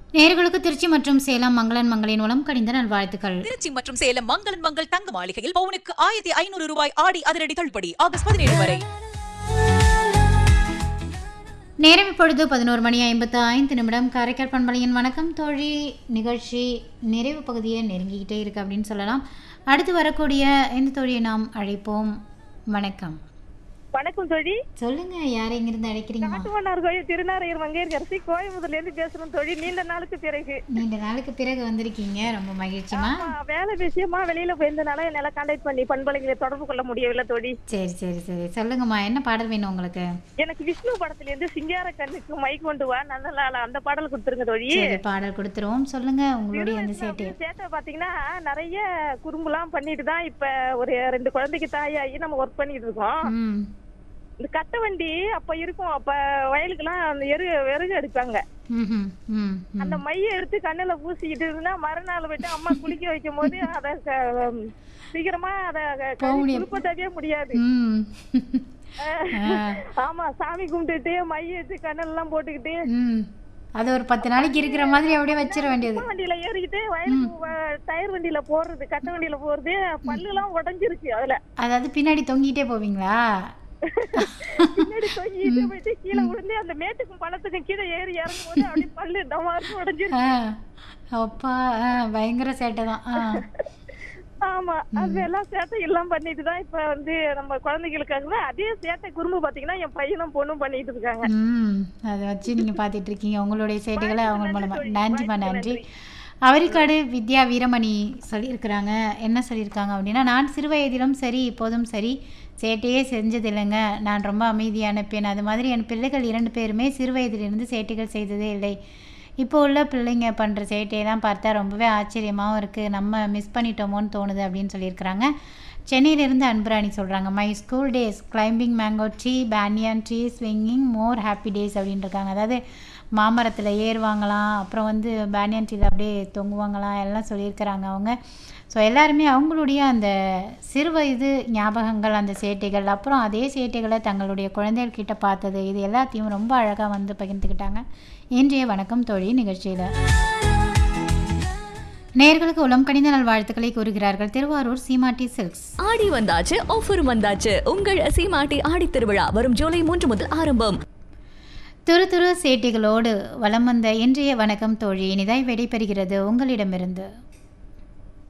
நேர்களுக்கு திருச்சி மற்றும் சேலம் மங்களன் மங்களின் மூலம் கடிந்த நல்வாழ்த்துக்கள் திருச்சி மற்றும் சேலம் மங்களன் மங்கள் தங்க மாளிகையில் பவுனுக்கு ஆயிரத்தி ஐநூறு ரூபாய் ஆடி அதிரடி தள்ளுபடி ஆகஸ்ட் பதினேழு வரை நேரம் இப்பொழுது பதினோரு மணி ஐம்பத்து ஐந்து நிமிடம் காரைக்கால் பண்பலையின் வணக்கம் தோழி நிகழ்ச்சி நிறைவு பகுதியை நெருங்கிக்கிட்டே இருக்கு அப்படின்னு சொல்லலாம் அடுத்து வரக்கூடிய இந்த தோழியை நாம் அழைப்போம் வணக்கம் வணக்கம் தோழி சொல்லுங்க யாரை இங்கிருந்து அழைக்கிறீங்கம்மா காட்டுமன்னார் கோயில் திருநாரையர் மங்கையர்கரசி கோயம்புத்தூர்ல இருந்து பேசுறோம் தோழி நீண்ட நாளுக்கு பிறகு நீண்ட நாளுக்கு பிறகு வந்திருக்கீங்க ரொம்ப மகிழ்ச்சிமா ஆமா, வேலை விஷயமா வெளியில போயிருந்தனால என்னால கான்டாக்ட் பண்ணி பண்பலைகளை தொடர்பு கொள்ள முடியவில்லை தோழி சரி சரி சரி சொல்லுங்கம்மா என்ன பாடல் வேணும் உங்களுக்கு எனக்கு விஷ்ணு படத்துல இருந்து சிங்கார கண்ணுக்கு மை கொண்டு வா நல்ல நாள் அந்த பாடல் கொடுத்துருங்க தோழி சரி பாடல் கொடுத்துருவோம் சொல்லுங்க உங்களுடைய அந்த சேட்டு சேட்டை பாத்தீங்கன்னா நிறைய குறும்புலாம் பண்ணிட்டு தான் இப்ப ஒரு ரெண்டு குழந்தைக்கு தாயாகி நம்ம ஒர்க் பண்ணிட்டு இருக்கோம் ம் இந்த கட்ட வண்டி அப்ப இருக்கும் அப்ப வயலுக்கெல்லாம் அந்த எரு விறகு எடுப்பாங்க ம்ஹும், ம் ம் அந்த மைய எடுத்து கண்ணுல பூசிக்கிட்டு இருந்தா மறுநாள் விட்டு அம்மா குளிக்க வைக்கும் போது அத க- சீக்கிரமா அத போக முடியாது. குளிப்பதவே முடியாது ம் ஆ, ஆமா சாமி கும்பிட்டுட்டு மைய எடுத்து கண்ணெல்லாம் எல்லாம் போட்டுக்கிட்டு ம் அது ஒரு பத்து நாளைக்கு இருக்கிற மாதிரி அப்படியே வச்சிட வேண்டியது கட்ட வண்டியில ஏறிக்கிட்டு வயலுக்கு வ- டயர் வண்டியில போறது கட்ட வண்டியில போறது பல்லு எல்லாம் உடஞ்சிருச்சு அதுல அதாவது பின்னாடி தொங்கிட்டே போவீங்களா பின்னாடி தொங்கிட்டு போயிட்டு கீழே விழுந்து அந்த மேட்டுக்கும் பழத்துக்கும் கீழே ஏறி இறங்கும் போது அப்படியே பல்லு டமாருக்கு உடஞ்சிருச்சு ஆ அப்பா ஆ பயங்கர சேட்டை தான் ஆ ஆமா அது எல்லாம் சேட்டை எல்லாம் பண்ணிட்டு தான் இப்ப வந்து நம்ம குழந்தைகளுக்காக அதே சேட்டை குறும்பு பாத்தீங்கன்னா என் பையனும் பொண்ணும் பண்ணிட்டு இருக்காங்க ம் அதை வச்சு நீங்கள் பார்த்துட்டு இருக்கீங்க உங்களுடைய சேட்டைகளை அவங்க மூலமாக நன்றிம்மா நன்றி அவரிக்காடு வித்யா வீரமணி சொல்லியிருக்கிறாங்க என்ன சொல்லியிருக்காங்க அப்படின்னா நான் சிறு வயதிலும் சரி இப்போதும் சரி சேட்டையே செஞ்சதில்லைங்க நான் ரொம்ப அமைதியான பெண் அது மாதிரி என் பிள்ளைகள் இரண்டு பேருமே சிறு வயதிலிருந்து சேட்டைகள் செய்ததே இல்லை இப்போ உள்ள பிள்ளைங்க பண்ணுற சேட்டையெல்லாம் பார்த்தா ரொம்பவே ஆச்சரியமாகவும் இருக்குது நம்ம மிஸ் பண்ணிட்டோமோன்னு தோணுது அப்படின்னு சொல்லியிருக்கிறாங்க சென்னையிலிருந்து அன்புராணி சொல்கிறாங்க my school days climbing mango tree banyan tree swinging more happy days அப்படின்னு இருக்காங்க அதாவது மாமரத்தில் ஏறுவாங்களாம் அப்புறம் வந்து பேனியன் ட்ரீல அப்படியே தொங்குவாங்களாம் எல்லாம் சொல்லியிருக்கிறாங்க அவங்க ஸோ எல்லாருமே அவங்களுடைய அந்த சிறு வயது ஞாபகங்கள் அந்த சேட்டைகள் அப்புறம் அதே சேட்டைகளை தங்களுடைய குழந்தைகள் கிட்ட பார்த்தது இது எல்லாத்தையும் ரொம்ப அழகாக வந்து பகிர்ந்துக்கிட்டாங்க இன்றைய வணக்கம் தோழி நிகழ்ச்சியில் நேர்களுக்கு உளம் கணித நல்வாழ்த்துக்களை கூறுகிறார்கள் திருவாரூர் சீமாட்டி சில்க்ஸ் ஆடி வந்தாச்சு ஆஃபர் வந்தாச்சு உங்கள் சீமாட்டி ஆடி திருவிழா வரும் ஜூலை மூன்று முதல் ஆரம்பம் துரு துரு சேட்டைகளோடு வலம் வந்த இன்றைய வணக்கம் தோழி இனிதாய் விடைபெறுகிறது உங்களிடமிருந்து